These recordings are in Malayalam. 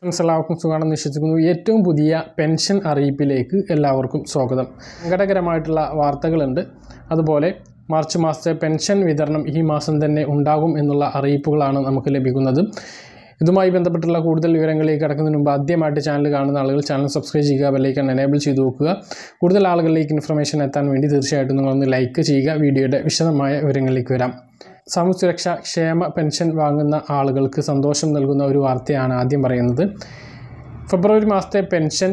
ഫ്രണ്ട്സ് എല്ലാവർക്കും സുഖമാണെന്ന് വിശ്വസിക്കുന്നു ഏറ്റവും പുതിയ പെൻഷൻ അറിയിപ്പിലേക്ക് എല്ലാവർക്കും സ്വാഗതം സങ്കടകരമായിട്ടുള്ള വാർത്തകളുണ്ട് അതുപോലെ മാർച്ച് മാസത്തെ പെൻഷൻ വിതരണം ഈ മാസം തന്നെ ഉണ്ടാകും എന്നുള്ള അറിയിപ്പുകളാണ് നമുക്ക് ലഭിക്കുന്നത് ഇതുമായി ബന്ധപ്പെട്ടുള്ള കൂടുതൽ വിവരങ്ങളിലേക്ക് കടക്കുന്നതിന് മുമ്പ് ആദ്യമായിട്ട് ചാനൽ കാണുന്ന ആളുകൾ ചാനൽ സബ്സ്ക്രൈബ് ചെയ്യുക ബെല്ലൈക്കൺ എനേബിൾ ചെയ്ത് നോക്കുക കൂടുതൽ ആളുകളിലേക്ക് ഇൻഫർമേഷൻ എത്താൻ വേണ്ടി തീർച്ചയായിട്ടും നിങ്ങളൊന്ന് ലൈക്ക് ചെയ്യുക വീഡിയോയുടെ വിശദമായ വിവരങ്ങളിലേക്ക് വരാം സാമൂഹ്യ സുരക്ഷ ക്ഷേമ പെൻഷൻ വാങ്ങുന്ന ആളുകൾക്ക് സന്തോഷം നൽകുന്ന ഒരു വാർത്തയാണ് ആദ്യം പറയുന്നത് ഫെബ്രുവരി മാസത്തെ പെൻഷൻ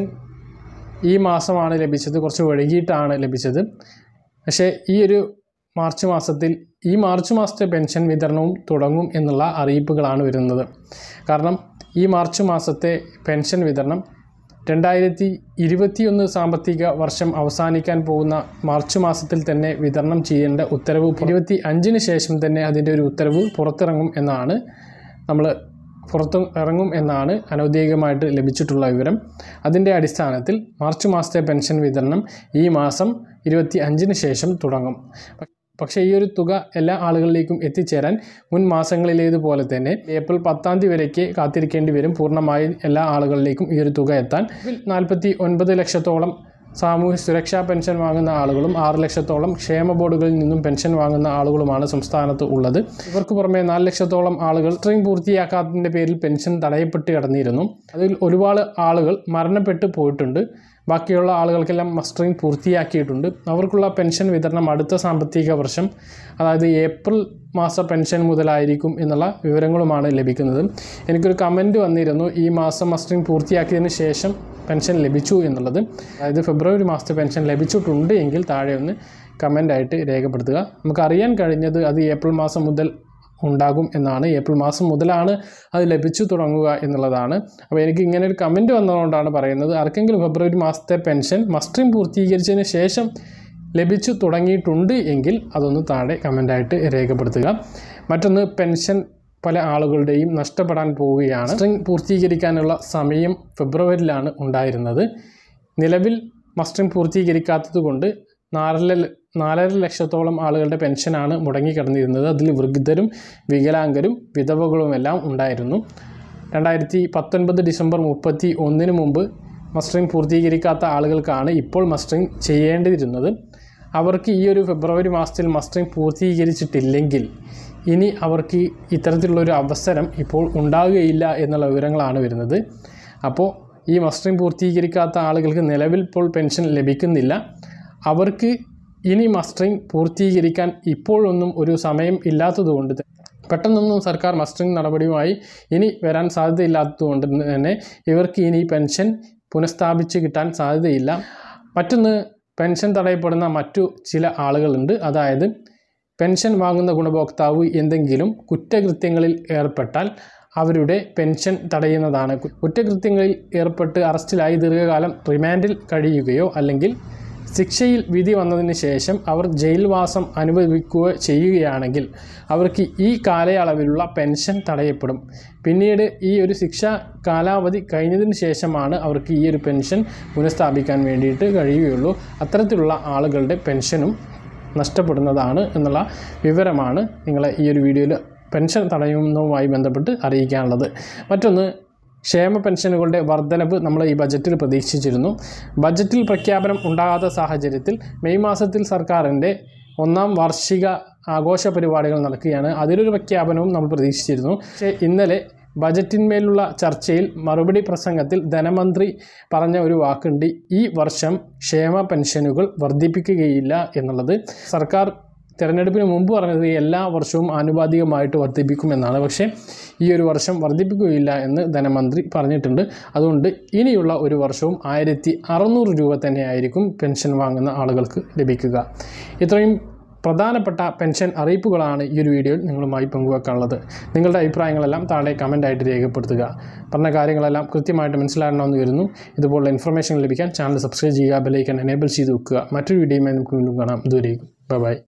ഈ മാസമാണ് ലഭിച്ചത് കുറച്ച് വൈകിട്ടാണ് ലഭിച്ചത് പക്ഷേ ഈ ഒരു മാർച്ച് മാസത്തിൽ ഈ മാർച്ച് മാസത്തെ പെൻഷൻ വിതരണവും തുടങ്ങും എന്നുള്ള അറിയിപ്പുകളാണ് വരുന്നത് കാരണം ഈ മാർച്ച് മാസത്തെ പെൻഷൻ വിതരണം രണ്ടായിരത്തി ഇരുപത്തിയൊന്ന് സാമ്പത്തിക വർഷം അവസാനിക്കാൻ പോകുന്ന മാർച്ച് മാസത്തിൽ തന്നെ വിതരണം ചെയ്യേണ്ട ഉത്തരവ് ഇരുപത്തി അഞ്ചിന് ശേഷം തന്നെ അതിൻ്റെ ഒരു ഉത്തരവ് പുറത്തിറങ്ങും എന്നാണ് നമ്മൾ പുറത്ത് ഇറങ്ങും എന്നാണ് അനൗദ്യോഗികമായിട്ട് ലഭിച്ചിട്ടുള്ള വിവരം അതിൻ്റെ അടിസ്ഥാനത്തിൽ മാർച്ച് മാസത്തെ പെൻഷൻ വിതരണം ഈ മാസം ഇരുപത്തി അഞ്ചിന് ശേഷം തുടങ്ങും പക്ഷേ ഈ ഒരു തുക എല്ലാ ആളുകളിലേക്കും എത്തിച്ചേരാൻ മുൻ മാസങ്ങളിലേതുപോലെ തന്നെ ഏപ്രിൽ പത്താം തീയതി വരേക്ക് കാത്തിരിക്കേണ്ടി വരും പൂർണ്ണമായും എല്ലാ ആളുകളിലേക്കും ഈ ഒരു തുക എത്താൻ നാൽപ്പത്തി ഒൻപത് ലക്ഷത്തോളം സാമൂഹ്യ സുരക്ഷാ പെൻഷൻ വാങ്ങുന്ന ആളുകളും ആറ് ലക്ഷത്തോളം ക്ഷേമ ബോർഡുകളിൽ നിന്നും പെൻഷൻ വാങ്ങുന്ന ആളുകളുമാണ് സംസ്ഥാനത്ത് ഉള്ളത് ഇവർക്ക് പുറമെ നാല് ലക്ഷത്തോളം ആളുകൾ സ്ട്രിങ് പൂർത്തിയാക്കാത്തതിൻ്റെ പേരിൽ പെൻഷൻ തടയപ്പെട്ട് കിടന്നിരുന്നു അതിൽ ഒരുപാട് ആളുകൾ മരണപ്പെട്ട് പോയിട്ടുണ്ട് ബാക്കിയുള്ള ആളുകൾക്കെല്ലാം മസ്റ്ററിങ് പൂർത്തിയാക്കിയിട്ടുണ്ട് അവർക്കുള്ള പെൻഷൻ വിതരണം അടുത്ത സാമ്പത്തിക വർഷം അതായത് ഏപ്രിൽ മാസ പെൻഷൻ മുതലായിരിക്കും എന്നുള്ള വിവരങ്ങളുമാണ് ലഭിക്കുന്നത് എനിക്കൊരു കമൻറ്റ് വന്നിരുന്നു ഈ മാസം മസ്റ്ററിങ് പൂർത്തിയാക്കിയതിന് ശേഷം പെൻഷൻ ലഭിച്ചു എന്നുള്ളത് അതായത് ഫെബ്രുവരി മാസത്തെ പെൻഷൻ ലഭിച്ചിട്ടുണ്ട് എങ്കിൽ താഴെ ഒന്ന് കമൻ്റായിട്ട് രേഖപ്പെടുത്തുക നമുക്കറിയാൻ കഴിഞ്ഞത് അത് ഏപ്രിൽ മാസം മുതൽ ഉണ്ടാകും എന്നാണ് ഏപ്രിൽ മാസം മുതലാണ് അത് ലഭിച്ചു തുടങ്ങുക എന്നുള്ളതാണ് അപ്പോൾ എനിക്ക് ഇങ്ങനെ ഒരു കമൻറ്റ് വന്നതുകൊണ്ടാണ് പറയുന്നത് ആർക്കെങ്കിലും ഫെബ്രുവരി മാസത്തെ പെൻഷൻ മസ്റ്ററിങ് പൂർത്തീകരിച്ചതിന് ശേഷം ലഭിച്ചു തുടങ്ങിയിട്ടുണ്ട് എങ്കിൽ അതൊന്ന് താഴെ കമൻ്റായിട്ട് രേഖപ്പെടുത്തുക മറ്റൊന്ന് പെൻഷൻ പല ആളുകളുടെയും നഷ്ടപ്പെടാൻ പോവുകയാണ് മസ്റ്ററിങ് പൂർത്തീകരിക്കാനുള്ള സമയം ഫെബ്രുവരിയിലാണ് ഉണ്ടായിരുന്നത് നിലവിൽ മസ്റ്ററിങ് പൂർത്തീകരിക്കാത്തത് കൊണ്ട് നാലര നാലര ലക്ഷത്തോളം ആളുകളുടെ പെൻഷനാണ് മുടങ്ങിക്കിടന്നിരുന്നത് അതിൽ വൃദ്ധരും വികലാംഗരും വിധവകളുമെല്ലാം ഉണ്ടായിരുന്നു രണ്ടായിരത്തി പത്തൊൻപത് ഡിസംബർ മുപ്പത്തി ഒന്നിന് മുമ്പ് മസ്റ്ററിങ് പൂർത്തീകരിക്കാത്ത ആളുകൾക്കാണ് ഇപ്പോൾ മസ്റ്ററിങ് ചെയ്യേണ്ടിയിരുന്നത് അവർക്ക് ഈ ഒരു ഫെബ്രുവരി മാസത്തിൽ മസ്റ്ററിങ് പൂർത്തീകരിച്ചിട്ടില്ലെങ്കിൽ ഇനി അവർക്ക് ഇത്തരത്തിലുള്ളൊരു അവസരം ഇപ്പോൾ ഉണ്ടാകുകയില്ല എന്നുള്ള വിവരങ്ങളാണ് വരുന്നത് അപ്പോൾ ഈ മസ്റ്ററിങ് പൂർത്തീകരിക്കാത്ത ആളുകൾക്ക് നിലവിൽ ഇപ്പോൾ പെൻഷൻ ലഭിക്കുന്നില്ല അവർക്ക് ഇനി മസ്റ്ററിങ് പൂർത്തീകരിക്കാൻ ഇപ്പോഴൊന്നും ഒരു സമയം ഇല്ലാത്തതുകൊണ്ട് പെട്ടെന്നൊന്നും സർക്കാർ മസ്റ്ററിങ് നടപടിയുമായി ഇനി വരാൻ സാധ്യതയില്ലാത്തതുകൊണ്ട് തന്നെ ഇവർക്ക് ഇനി പെൻഷൻ പുനഃസ്ഥാപിച്ച് കിട്ടാൻ സാധ്യതയില്ല മറ്റൊന്ന് പെൻഷൻ തടയപ്പെടുന്ന മറ്റു ചില ആളുകളുണ്ട് അതായത് പെൻഷൻ വാങ്ങുന്ന ഗുണഭോക്താവ് എന്തെങ്കിലും കുറ്റകൃത്യങ്ങളിൽ ഏർപ്പെട്ടാൽ അവരുടെ പെൻഷൻ തടയുന്നതാണ് കുറ്റകൃത്യങ്ങളിൽ ഏർപ്പെട്ട് അറസ്റ്റിലായി ദീർഘകാലം റിമാൻഡിൽ കഴിയുകയോ അല്ലെങ്കിൽ ശിക്ഷയിൽ വിധി വന്നതിന് ശേഷം അവർ ജയിൽവാസം അനുഭവിക്കുക ചെയ്യുകയാണെങ്കിൽ അവർക്ക് ഈ കാലയളവിലുള്ള പെൻഷൻ തടയപ്പെടും പിന്നീട് ഈ ഒരു ശിക്ഷ കാലാവധി കഴിഞ്ഞതിന് ശേഷമാണ് അവർക്ക് ഈ ഒരു പെൻഷൻ പുനഃസ്ഥാപിക്കാൻ വേണ്ടിയിട്ട് കഴിയുകയുള്ളൂ അത്തരത്തിലുള്ള ആളുകളുടെ പെൻഷനും നഷ്ടപ്പെടുന്നതാണ് എന്നുള്ള വിവരമാണ് നിങ്ങളെ ഈ ഒരു വീഡിയോയിൽ പെൻഷൻ തടയുന്നതുമായി ബന്ധപ്പെട്ട് അറിയിക്കാനുള്ളത് മറ്റൊന്ന് ക്ഷേമ പെൻഷനുകളുടെ വർധനവ് നമ്മൾ ഈ ബജറ്റിൽ പ്രതീക്ഷിച്ചിരുന്നു ബജറ്റിൽ പ്രഖ്യാപനം ഉണ്ടാകാത്ത സാഹചര്യത്തിൽ മെയ് മാസത്തിൽ സർക്കാരിൻ്റെ ഒന്നാം വാർഷിക ആഘോഷ പരിപാടികൾ നടക്കുകയാണ് അതിലൊരു പ്രഖ്യാപനവും നമ്മൾ പ്രതീക്ഷിച്ചിരുന്നു പക്ഷേ ഇന്നലെ ബജറ്റിന്മേലുള്ള ചർച്ചയിൽ മറുപടി പ്രസംഗത്തിൽ ധനമന്ത്രി പറഞ്ഞ ഒരു വാക്കുണ്ട് ഈ വർഷം ക്ഷേമ പെൻഷനുകൾ വർദ്ധിപ്പിക്കുകയില്ല എന്നുള്ളത് സർക്കാർ തിരഞ്ഞെടുപ്പിന് മുമ്പ് പറഞ്ഞത് എല്ലാ വർഷവും ആനുപാതികമായിട്ട് വർദ്ധിപ്പിക്കുമെന്നാണ് പക്ഷേ ഈ ഒരു വർഷം വർദ്ധിപ്പിക്കുകയില്ല എന്ന് ധനമന്ത്രി പറഞ്ഞിട്ടുണ്ട് അതുകൊണ്ട് ഇനിയുള്ള ഒരു വർഷവും ആയിരത്തി അറുന്നൂറ് രൂപ തന്നെയായിരിക്കും പെൻഷൻ വാങ്ങുന്ന ആളുകൾക്ക് ലഭിക്കുക ഇത്രയും പ്രധാനപ്പെട്ട പെൻഷൻ അറിയിപ്പുകളാണ് ഈ ഒരു വീഡിയോയിൽ നിങ്ങളുമായി പങ്കുവെക്കാനുള്ളത് നിങ്ങളുടെ അഭിപ്രായങ്ങളെല്ലാം താഴെ കമൻ്റായിട്ട് രേഖപ്പെടുത്തുക പറഞ്ഞ കാര്യങ്ങളെല്ലാം കൃത്യമായിട്ട് മനസ്സിലാകണമെന്ന് വരുന്നു ഇതുപോലുള്ള ഇൻഫർമേഷൻ ലഭിക്കാൻ ചാനൽ സബ്സ്ക്രൈബ് ചെയ്യുക ബെലൈക്കൻ എനേബിൾ ചെയ്ത് വെക്കുക മറ്റൊരു വീഡിയോയുമായി നമുക്ക് വീണ്ടും കാണാം ദൂരേക്കും ബൈ ബൈ